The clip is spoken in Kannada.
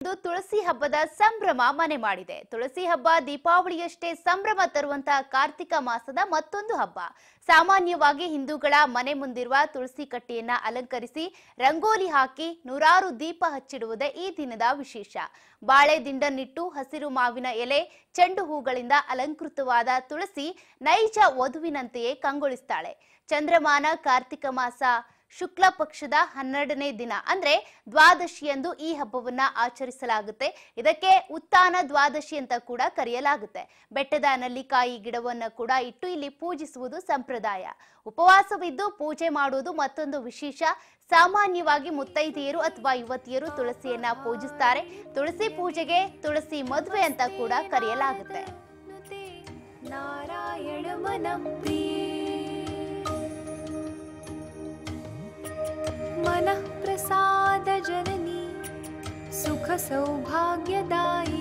ಇಂದು ತುಳಸಿ ಹಬ್ಬದ ಸಂಭ್ರಮ ಮನೆ ಮಾಡಿದೆ ತುಳಸಿ ಹಬ್ಬ ದೀಪಾವಳಿಯಷ್ಟೇ ಸಂಭ್ರಮ ತರುವಂತಹ ಕಾರ್ತಿಕ ಮಾಸದ ಮತ್ತೊಂದು ಹಬ್ಬ ಸಾಮಾನ್ಯವಾಗಿ ಹಿಂದೂಗಳ ಮನೆ ಮುಂದಿರುವ ತುಳಸಿ ಕಟ್ಟೆಯನ್ನ ಅಲಂಕರಿಸಿ ರಂಗೋಲಿ ಹಾಕಿ ನೂರಾರು ದೀಪ ಹಚ್ಚಿಡುವುದೇ ಈ ದಿನದ ವಿಶೇಷ ಬಾಳೆ ದಿಂಡನ್ನಿಟ್ಟು ಹಸಿರು ಮಾವಿನ ಎಲೆ ಚೆಂಡು ಹೂಗಳಿಂದ ಅಲಂಕೃತವಾದ ತುಳಸಿ ನೈಜ ವಧುವಿನಂತೆಯೇ ಕಂಗೊಳಿಸ್ತಾಳೆ ಚಂದ್ರಮಾನ ಕಾರ್ತಿಕ ಮಾಸ ಶುಕ್ಲ ಪಕ್ಷದ ಹನ್ನೆರಡನೇ ದಿನ ಅಂದ್ರೆ ದ್ವಾದಶಿಯಂದು ಈ ಹಬ್ಬವನ್ನ ಆಚರಿಸಲಾಗುತ್ತೆ ಇದಕ್ಕೆ ಉತ್ಥಾನ ದ್ವಾದಶಿ ಅಂತ ಕೂಡ ಕರೆಯಲಾಗುತ್ತೆ ಬೆಟ್ಟದ ನಲ್ಲಿಕಾಯಿ ಗಿಡವನ್ನ ಕೂಡ ಇಟ್ಟು ಇಲ್ಲಿ ಪೂಜಿಸುವುದು ಸಂಪ್ರದಾಯ ಉಪವಾಸವಿದ್ದು ಪೂಜೆ ಮಾಡುವುದು ಮತ್ತೊಂದು ವಿಶೇಷ ಸಾಮಾನ್ಯವಾಗಿ ಮುತ್ತೈದೆಯರು ಅಥವಾ ಯುವತಿಯರು ತುಳಸಿಯನ್ನ ಪೂಜಿಸ್ತಾರೆ ತುಳಸಿ ಪೂಜೆಗೆ ತುಳಸಿ ಮದುವೆ ಅಂತ ಕೂಡ ಕರೆಯಲಾಗುತ್ತೆ नारायण मनप्रिये मनः प्रसाद जननी सुख सौभाग्यदायिनी